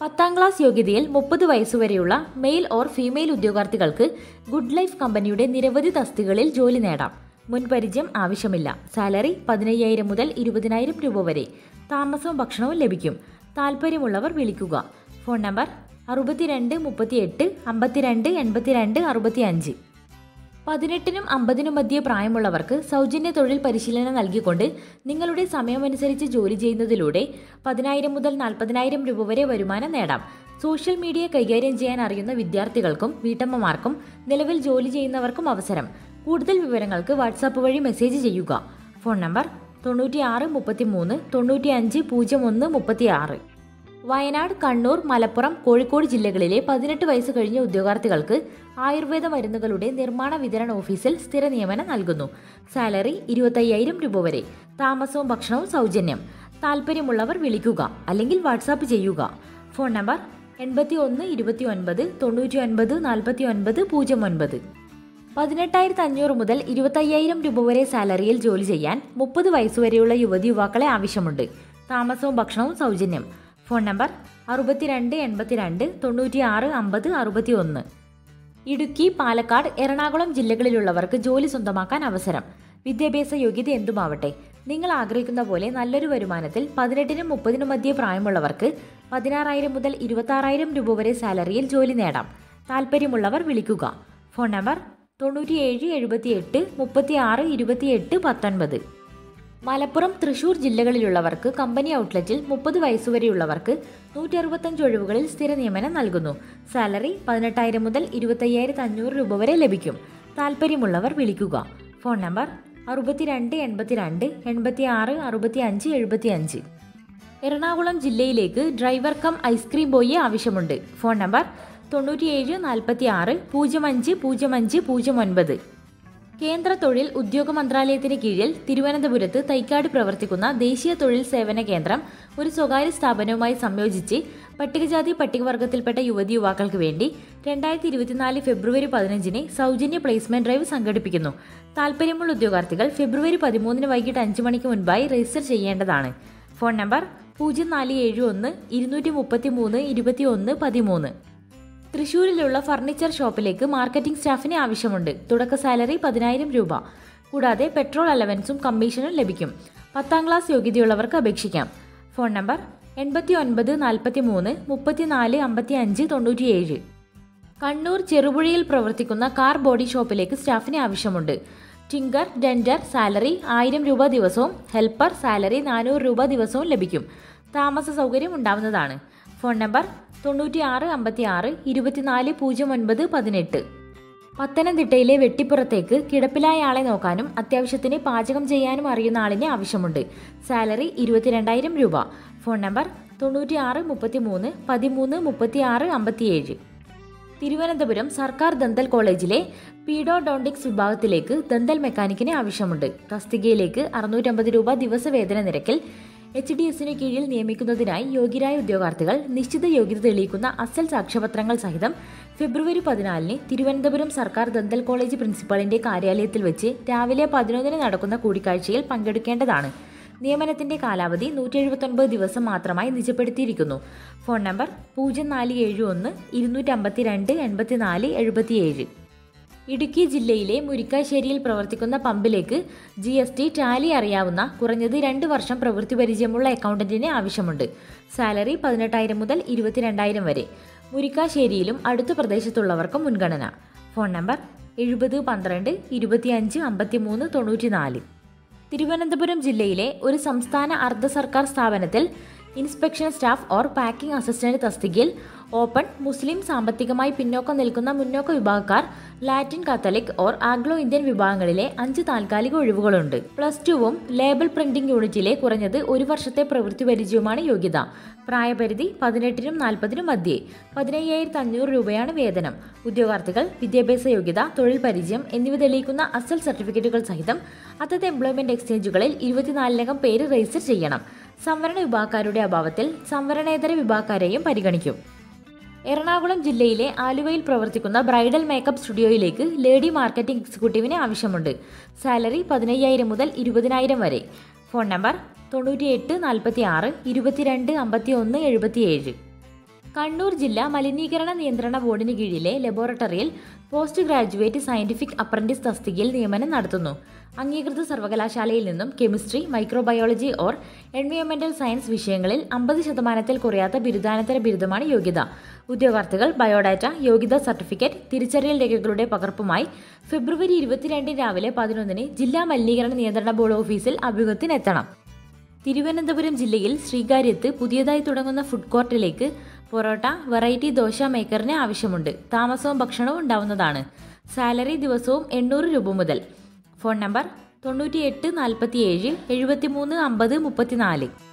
പത്താം ക്ലാസ് യോഗ്യതയിൽ മുപ്പത് വയസ്സുവരെയുള്ള മെയിൽ ഓർ ഫീമെയിൽ ഉദ്യോഗാർത്ഥികൾക്ക് ഗുഡ് ലൈഫ് കമ്പനിയുടെ നിരവധി തസ്തികകളിൽ ജോലി നേടാം മുൻപരിചയം ആവശ്യമില്ല സാലറി പതിനയ്യായിരം മുതൽ ഇരുപതിനായിരം രൂപ വരെ താമസവും ഭക്ഷണവും ലഭിക്കും താല്പര്യമുള്ളവർ വിളിക്കുക ഫോൺ നമ്പർ അറുപത്തിരണ്ട് മുപ്പത്തിയെട്ട് അമ്പത്തിരണ്ട് എൺപത്തിരണ്ട് അറുപത്തിയഞ്ച് പതിനെട്ടിനും അമ്പതിനും മധ്യേ പ്രായമുള്ളവർക്ക് സൗജന്യ തൊഴിൽ പരിശീലനം നൽകിക്കൊണ്ട് നിങ്ങളുടെ സമയമനുസരിച്ച് ജോലി ചെയ്യുന്നതിലൂടെ പതിനായിരം മുതൽ നാൽപ്പതിനായിരം രൂപ വരെ വരുമാനം നേടാം സോഷ്യൽ മീഡിയ കൈകാര്യം ചെയ്യാൻ അറിയുന്ന വിദ്യാർത്ഥികൾക്കും വീട്ടമ്മമാർക്കും നിലവിൽ ജോലി ചെയ്യുന്നവർക്കും അവസരം കൂടുതൽ വിവരങ്ങൾക്ക് വാട്സാപ്പ് വഴി മെസ്സേജ് ചെയ്യുക ഫോൺ നമ്പർ തൊണ്ണൂറ്റിയാറ് മുപ്പത്തിമൂന്ന് തൊണ്ണൂറ്റിയഞ്ച് പൂജ്യം ഒന്ന് മുപ്പത്തിയാറ് വയനാട് കണ്ണൂർ മലപ്പുറം കോഴിക്കോട് ജില്ലകളിലെ പതിനെട്ട് വയസ്സ് കഴിഞ്ഞ ഉദ്യോഗാർത്ഥികൾക്ക് ആയുർവേദ മരുന്നുകളുടെ നിർമ്മാണ വിതരണ ഓഫീസിൽ സ്ഥിര നിയമനം നൽകുന്നു സാലറി ഇരുപത്തയ്യായിരം രൂപ വരെ താമസവും ഭക്ഷണവും സൗജന്യം താല്പര്യമുള്ളവർ വിളിക്കുക അല്ലെങ്കിൽ വാട്സാപ്പ് ചെയ്യുക ഫോൺ നമ്പർ എൺപത്തി ഒന്ന് ഇരുപത്തി ഒൻപത് തൊണ്ണൂറ്റി ഒൻപത് നാൽപ്പത്തി ഒൻപത് പൂജ്യം ഒൻപത് പതിനെട്ടായിരത്തി അഞ്ഞൂറ് മുതൽ ഇരുപത്തയ്യായിരം രൂപ വരെ സാലറിയിൽ ജോലി ചെയ്യാൻ മുപ്പത് വയസ്സുവരെയുള്ള യുവതി യുവാക്കളെ ആവശ്യമുണ്ട് താമസവും ഭക്ഷണവും സൗജന്യം ഫോൺ നമ്പർ അറുപത്തിരണ്ട് എൺപത്തിരണ്ട് തൊണ്ണൂറ്റിയാറ് അമ്പത് അറുപത്തി ഒന്ന് ഇടുക്കി പാലക്കാട് എറണാകുളം ജില്ലകളിലുള്ളവർക്ക് ജോലി സ്വന്തമാക്കാൻ അവസരം വിദ്യാഭ്യാസ യോഗ്യത എന്തുമാവട്ടെ നിങ്ങൾ ആഗ്രഹിക്കുന്ന പോലെ നല്ലൊരു വരുമാനത്തിൽ പതിനെട്ടിനും മുപ്പതിനും മധ്യേ പ്രായമുള്ളവർക്ക് പതിനാറായിരം മുതൽ ഇരുപത്താറായിരം രൂപ വരെ സാലറിയിൽ ജോലി നേടാം താല്പര്യമുള്ളവർ വിളിക്കുക ഫോൺ നമ്പർ തൊണ്ണൂറ്റിയേഴ് എഴുപത്തിയെട്ട് മുപ്പത്തിയാറ് ഇരുപത്തിയെട്ട് പത്തൊൻപത് മലപ്പുറം തൃശൂർ ജില്ലകളിലുള്ളവർക്ക് കമ്പനി ഔട്ട്ലെറ്റിൽ മുപ്പത് വയസ്സുവരെയുള്ളവർക്ക് നൂറ്റി അറുപത്തഞ്ച് ഒഴിവുകളിൽ സ്ഥിര നിയമനം നൽകുന്നു സാലറി പതിനെട്ടായിരം മുതൽ ഇരുപത്തയ്യായിരത്തി അഞ്ഞൂറ് രൂപ വരെ ലഭിക്കും താല്പര്യമുള്ളവർ വിളിക്കുക ഫോൺ നമ്പർ അറുപത്തിരണ്ട് എൺപത്തിരണ്ട് എൺപത്തിയാറ് അറുപത്തി അഞ്ച് എഴുപത്തി അഞ്ച് എറണാകുളം ജില്ലയിലേക്ക് ഡ്രൈവർ കം ഐസ്ക്രീം ബോയിയെ ആവശ്യമുണ്ട് ഫോൺ നമ്പർ തൊണ്ണൂറ്റിയേഴ് നാൽപ്പത്തി ആറ് പൂജ്യം അഞ്ച് പൂജ്യം അഞ്ച് പൂജ്യം ഒൻപത് കേന്ദ്ര തൊഴിൽ ഉദ്യോഗ മന്ത്രാലയത്തിന് കീഴിൽ തിരുവനന്തപുരത്ത് തൈക്കാട് പ്രവർത്തിക്കുന്ന ദേശീയ തൊഴിൽ സേവന കേന്ദ്രം ഒരു സ്വകാര്യ സ്ഥാപനവുമായി സംയോജിച്ച് പട്ടികജാതി പട്ടികവർഗത്തിൽപ്പെട്ട യുവതി യുവാക്കൾക്ക് വേണ്ടി രണ്ടായിരത്തി ഇരുപത്തിനാല് ഫെബ്രുവരി പതിനഞ്ചിന് സൗജന്യ പ്ലേസ്മെന്റ് ഡ്രൈവ് സംഘടിപ്പിക്കുന്നു താല്പര്യമുള്ള ഉദ്യോഗാർത്ഥികൾ ഫെബ്രുവരി പതിമൂന്നിന് വൈകിട്ട് അഞ്ച് മണിക്ക് മുൻപായി രജിസ്റ്റർ ചെയ്യേണ്ടതാണ് ഫോൺ നമ്പർ പൂജ്യം നാല് ഏഴ് ഒന്ന് ഇരുന്നൂറ്റി മുപ്പത്തി മൂന്ന് ഇരുപത്തി ഒന്ന് പതിമൂന്ന് തൃശൂരിലുള്ള ഫർണിച്ചർ ഷോപ്പിലേക്ക് മാർക്കറ്റിംഗ് സ്റ്റാഫിനെ ആവശ്യമുണ്ട് തുടക്ക സാലറി പതിനായിരം രൂപ കൂടാതെ പെട്രോൾ അലവൻസും കമ്മീഷനും ലഭിക്കും പത്താം ക്ലാസ് യോഗ്യതയുള്ളവർക്ക് അപേക്ഷിക്കാം ഫോൺ നമ്പർ എൺപത്തി ഒൻപത് നാൽപ്പത്തി മൂന്ന് മുപ്പത്തിനാല് അമ്പത്തി അഞ്ച് തൊണ്ണൂറ്റിയേഴ് കണ്ണൂർ ചെറുപുഴയിൽ പ്രവർത്തിക്കുന്ന കാർ ബോഡി ഷോപ്പിലേക്ക് സ്റ്റാഫിനെ ആവശ്യമുണ്ട് ടിങ്കർ ഡെൻഡർ സാലറി ആയിരം രൂപ ദിവസവും ഹെൽപ്പർ സാലറി നാനൂറ് രൂപ ദിവസവും ലഭിക്കും താമസ സൗകര്യം ഉണ്ടാവുന്നതാണ് ഫോൺ നമ്പർ തൊണ്ണൂറ്റിയാറ് അമ്പത്തി ആറ് ഇരുപത്തിനാല് പൂജ്യം ഒൻപത് പതിനെട്ട് പത്തനംതിട്ടയിലെ വെട്ടിപ്പുറത്തേക്ക് കിടപ്പിലായ ആളെ നോക്കാനും അത്യാവശ്യത്തിന് പാചകം ചെയ്യാനും അറിയുന്ന ആളിനെ ആവശ്യമുണ്ട് സാലറി ഇരുപത്തിരണ്ടായിരം രൂപ ഫോൺ നമ്പർ തൊണ്ണൂറ്റിയാറ് മുപ്പത്തി മൂന്ന് പതിമൂന്ന് മുപ്പത്തിയാറ് അമ്പത്തിയേഴ് തിരുവനന്തപുരം സർക്കാർ ദന്തൽ കോളേജിലെ പീഡോഡോണ്ടിക്സ് വിഭാഗത്തിലേക്ക് ദന്തൽ മെക്കാനിക്കിനെ ആവശ്യമുണ്ട് തസ്തികയിലേക്ക് അറുന്നൂറ്റമ്പത് രൂപ ദിവസവേതന നിരക്കിൽ എച്ച് ഡി എസിന് കീഴിൽ നിയമിക്കുന്നതിനായി യോഗ്യരായ ഉദ്യോഗാർത്ഥികൾ നിശ്ചിത യോഗ്യത തെളിയിക്കുന്ന അസൽ സാക്ഷ്യപത്രങ്ങൾ സഹിതം ഫെബ്രുവരി പതിനാലിന് തിരുവനന്തപുരം സർക്കാർ ദന്തൽ കോളേജ് പ്രിൻസിപ്പാളിന്റെ കാര്യാലയത്തിൽ വെച്ച് രാവിലെ പതിനൊന്നിന് നടക്കുന്ന കൂടിക്കാഴ്ചയിൽ പങ്കെടുക്കേണ്ടതാണ് നിയമനത്തിന്റെ കാലാവധി നൂറ്റി എഴുപത്തൊൻപത് ദിവസം മാത്രമായി നിജപ്പെടുത്തിയിരിക്കുന്നു ഫോൺ നമ്പർ പൂജ്യം നാല് ഏഴ് ഒന്ന് ഇരുന്നൂറ്റി അമ്പത്തിരണ്ട് എൺപത്തിനാല് എഴുപത്തിയേഴ് ഇടുക്കി ജില്ലയിലെ മുരിക്കാശ്ശേരിയിൽ പ്രവർത്തിക്കുന്ന പമ്പിലേക്ക് ജി എസ് ടി ടാലി അറിയാവുന്ന കുറഞ്ഞത് രണ്ട് വർഷം പ്രവൃത്തി പരിചയമുള്ള അക്കൗണ്ടന്റിനെ ആവശ്യമുണ്ട് സാലറി പതിനെട്ടായിരം മുതൽ ഇരുപത്തിരണ്ടായിരം വരെ മുരിക്കാശ്ശേരിയിലും അടുത്ത പ്രദേശത്തുള്ളവർക്കും മുൻഗണന ഫോൺ നമ്പർ എഴുപത് പന്ത്രണ്ട് ഇരുപത്തിയഞ്ച് അമ്പത്തിമൂന്ന് തൊണ്ണൂറ്റിനാല് തിരുവനന്തപുരം ജില്ലയിലെ ഒരു സംസ്ഥാന അർദ്ധ സർക്കാർ സ്ഥാപനത്തിൽ inspection staff or packing assistant തസ്തികയിൽ ഓപ്പൺ മുസ്ലിം സാമ്പത്തികമായി പിന്നോക്കം നിൽക്കുന്ന മുന്നോക്ക വിഭാഗക്കാർ Latin Catholic or Anglo Indian വിഭാഗങ്ങളിലെ അഞ്ച് താൽക്കാലിക ഒഴിവുകളുണ്ട് പ്ലസ് ടുവും ലേബൽ പ്രിന്റിംഗ് യൂണിറ്റിലെ കുറഞ്ഞത് ഒരു വർഷത്തെ പ്രവൃത്തി പരിചയവുമാണ് യോഗ്യത പ്രായപരിധി പതിനെട്ടിനും നാൽപ്പതിനും മധ്യേ പതിനയ്യായിരത്തി അഞ്ഞൂറ് രൂപയാണ് വേതനം ഉദ്യോഗാർത്ഥികൾ വിദ്യാഭ്യാസ യോഗ്യത തൊഴിൽ പരിചയം എന്നിവ തെളിയിക്കുന്ന അസൽ സർട്ടിഫിക്കറ്റുകൾ സഹിതം അതത് എംപ്ലോയ്മെന്റ് എക്സ്ചേഞ്ചുകളിൽ ഇരുപത്തിനാലിനകം പേര് രജിസ്റ്റർ ചെയ്യണം സംവരണ വിഭാഗക്കാരുടെ അഭാവത്തിൽ സംവരണേതര വിഭാഗക്കാരെയും പരിഗണിക്കും എറണാകുളം ജില്ലയിലെ ആലുവയിൽ പ്രവർത്തിക്കുന്ന ബ്രൈഡൽ മേക്കപ്പ് സ്റ്റുഡിയോയിലേക്ക് ലേഡി മാർക്കറ്റിംഗ് എക്സിക്യൂട്ടീവിനെ ആവശ്യമുണ്ട് സാലറി പതിനയ്യായിരം മുതൽ ഇരുപതിനായിരം വരെ ഫോൺ നമ്പർ തൊണ്ണൂറ്റിയെട്ട് നാൽപ്പത്തി ആറ് ഇരുപത്തിരണ്ട് അമ്പത്തി ഒന്ന് എഴുപത്തിയേഴ് കണ്ണൂർ ജില്ലാ മലിനീകരണ നിയന്ത്രണ ബോർഡിന് കീഴിലെ ലബോറട്ടറിയിൽ പോസ്റ്റ് ഗ്രാജുവേറ്റ് സയന്റിഫിക് അപ്രന്റീസ് തസ്തികയിൽ നിയമനം നടത്തുന്നു അംഗീകൃത സർവകലാശാലയിൽ നിന്നും കെമിസ്ട്രി മൈക്രോബയോളജി ഓർ എൻവയോൺമെന്റൽ സയൻസ് വിഷയങ്ങളിൽ അമ്പത് ശതമാനത്തിൽ കുറയാത്ത ബിരുദാനന്തര ബിരുദമാണ് യോഗ്യത ഉദ്യോഗാർത്ഥികൾ ബയോഡാറ്റ യോഗ്യതാ സർട്ടിഫിക്കറ്റ് തിരിച്ചറിയൽ രേഖകളുടെ പകർപ്പുമായി ഫെബ്രുവരി ഇരുപത്തിരണ്ടിന് രാവിലെ പതിനൊന്നിന് ജില്ലാ മലിനീകരണ നിയന്ത്രണ ബോർഡ് ഓഫീസിൽ അഭിമുഖത്തിനെത്തണം തിരുവനന്തപുരം ജില്ലയിൽ ശ്രീകാര്യത്ത് പുതിയതായി തുടങ്ങുന്ന ഫുഡ് കോർട്ടിലേക്ക് പൊറോട്ട വെറൈറ്റി ദോശ മേക്കറിന് ആവശ്യമുണ്ട് താമസവും ഭക്ഷണവും ഉണ്ടാവുന്നതാണ് സാലറി ദിവസവും എണ്ണൂറ് രൂപ മുതൽ ഫോൺ നമ്പർ തൊണ്ണൂറ്റിയെട്ട് നാൽപ്പത്തിയേഴ് എഴുപത്തിമൂന്ന് അമ്പത് മുപ്പത്തിനാല്